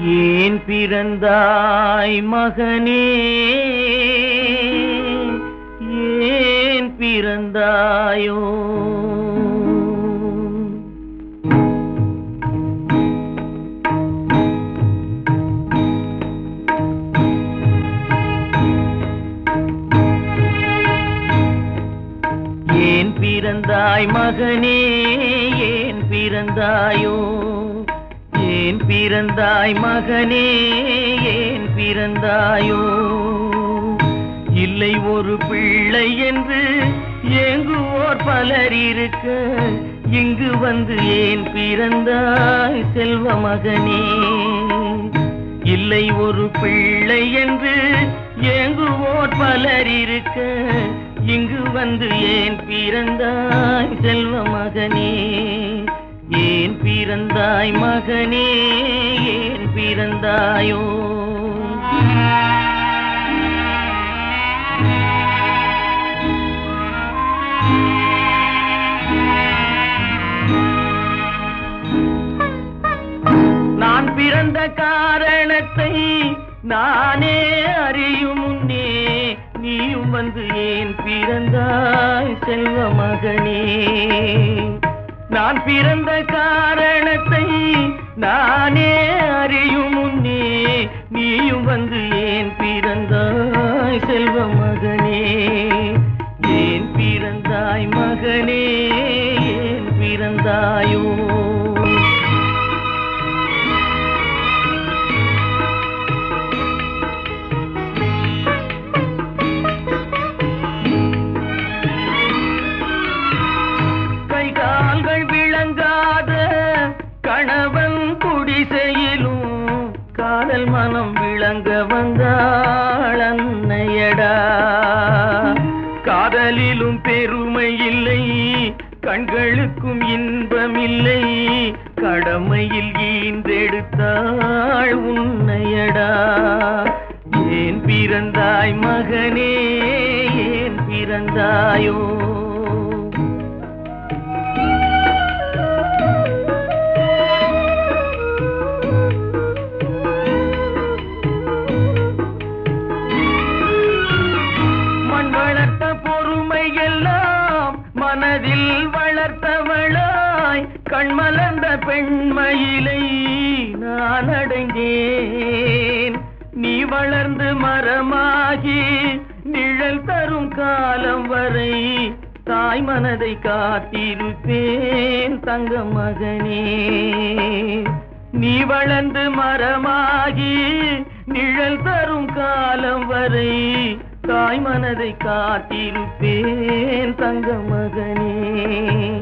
ஏன் பிறந்தாய் மகனே ஏன் பிறந்தாயோ ஏன் பிறந்தாய் மகனே ஏன் பிறந்தாயோ ஏன் பிறந்தாய் மகனே ஏன் பிறந்தாயோ இல்லை ஒரு பிள்ளை என்று ஏங்குவோர் பலர் இருக்க இங்கு வந்து ஏன் பிறந்தாய் செல்வ மகனே இல்லை ஒரு பிள்ளை என்று ஏங்குவோர் பலர் இருக்க இங்கு வந்து ஏன் பிறந்தாய் செல்வ மகனே ஏன் பிறந்தாய் மகனே ஏன் பிறந்தாயோ நான் பிறந்த காரணத்தை நானே அறியும் முன்னே நீயும் வந்து ஏன் பிறந்தாய் செல்வ மகனே நான் பிறந்த காரணத்தை நானே அறியும் முன்னே நீயும் வந்து ஏன் பிறந்தாய் செல்வ மகனே ஏன் பிறந்தாய் மகனே ஏன் பிறந்தாயோ கை கால்கள் விளங்காத கணவன் குடிசையிலும் காதல் மனம் விளங்க வந்தாள் அன்னையடா காதலிலும் பெருமை இல்லை கண்களுக்கும் இன்பமில்லை கடமையில் ஈன்றெடுத்தாள் உன்னையடா ஏன் பிறந்தாய் மகனே ஏன் பிறந்தாயோ மண் வளர்த்த பொறுமை எல்லாம் மனதில் வளர்த்தவளாய் கண்மலர்ந்த பெண்மயிலை நான் அடைந்தேன் நீ வளர்ந்து மரமாகி நிழல் தரும் காலம் வரை தாய் மனதை காத்திருப்பேன் தங்க மகனே நீ வளர்ந்து மரமாகி நிழல் தரும் காலம் வரை தாய் மனதை காத்திருப்பேன் தங்க மகனே